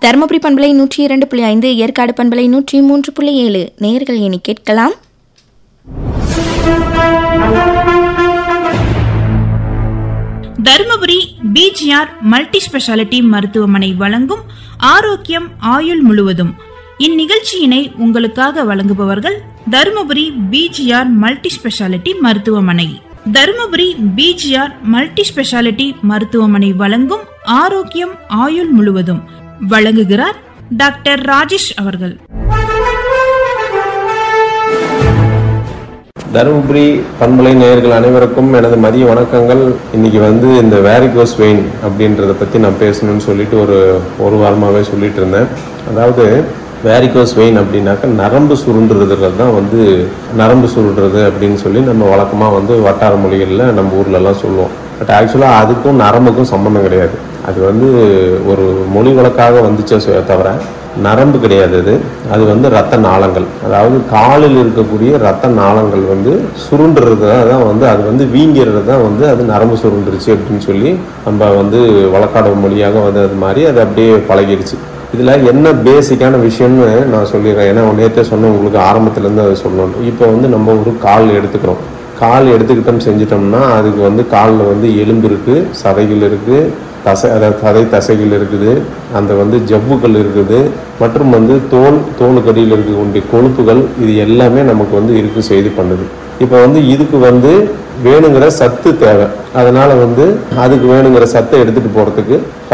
தருமபுரி பண்பலை நூற்றி இரண்டு புள்ளி ஐந்து ஏற்காடு பண்பலை நூற்றி மூன்று புள்ளி ஏழு நேர்கள் இனி கேட்கலாம் தருமபுரி பிஜிஆர் மல்டி ஸ்பெஷாலிட்டி மருத்துவமனை வழங்கும் ஆரோக்கியம் ஆயுள் முழுவதும் இந்நிகழ்ச்சியினை உங்களுக்காக வழங்குபவர்கள் தருமபுரி பிஜிஆர் மல்டி ஸ்பெஷாலிட்டி மருத்துவமனை தருமபுரி பிஜிஆர் மல்டி ஸ்பெஷாலிட்டி மருத்துவமனை வழங்கும் ஆரோக்கியம் ஆயுள் முழுவதும் வழங்குகிறார் டாக்டர் ராஜேஷ் அவர்கள் தருமபுரி பண்பலை நேயர்கள் அனைவருக்கும் எனது மதிய வணக்கங்கள் இன்னைக்கு வந்து இந்த வேரிகோஸ் வெயின் அப்படின்றத பற்றி நான் பேசணும்னு சொல்லிட்டு ஒரு ஒரு வாரமாகவே சொல்லிட்டு இருந்தேன் அதாவது வேரிகோஸ் வெயின் அப்படின்னாக்க நரம்பு சுருண்டுறதுல தான் வந்து நரம்பு சுருண்டுறது அப்படின்னு சொல்லி நம்ம வழக்கமாக வந்து வட்டார மொழிகளில் நம்ம ஊர்லலாம் சொல்லுவோம் பட் ஆக்சுவலாக அதுக்கும் நரம்புக்கும் சம்மந்தம் கிடையாது அது வந்து ஒரு மொழி வழக்காக வந்துச்சே சொ- தவிர நரம்பு கிடையாது அது அது வந்து ரத்த நாளங்கள் அதாவது காலில் இருக்கக்கூடிய ரத்த நாளங்கள் வந்து சுருண்டுறது தான் வந்து அது வந்து வீங்கிறது தான் வந்து அது நரம்பு சுருண்டுருச்சு அப்படின்னு சொல்லி நம்ம வந்து வழக்காடு மொழியாக வந்து அது மாதிரி அது அப்படியே பழகிடுச்சு இதில் என்ன பேசிக்கான விஷயம்னு நான் சொல்லிடுறேன் ஏன்னா நேற்றே சொன்ன உங்களுக்கு ஆரம்பத்துலேருந்து அதை சொல்லணும் இப்போ வந்து நம்ம ஒரு கால் எடுத்துக்கிறோம் கால் எடுத்துக்கிட்டோம் செஞ்சிட்டோம்னா அதுக்கு வந்து காலில் வந்து எலும்பு இருக்குது சதைகள் இருக்குது தசை அதாவது சதை தசைகள் இருக்குது அந்த வந்து ஜவ்வுகள் இருக்குது மற்றும் வந்து தோல் தோலுக்கு அடியில் இருக்கக்கூடிய கொழுப்புகள் இது எல்லாமே நமக்கு வந்து இருக்கு செய்து பண்ணுது இப்போ வந்து இதுக்கு வந்து வேணுங்கிற சத்து தேவை அதனால வந்து அதுக்கு வேணுங்கிற சத்தை எடுத்துட்டு போறதுக்கு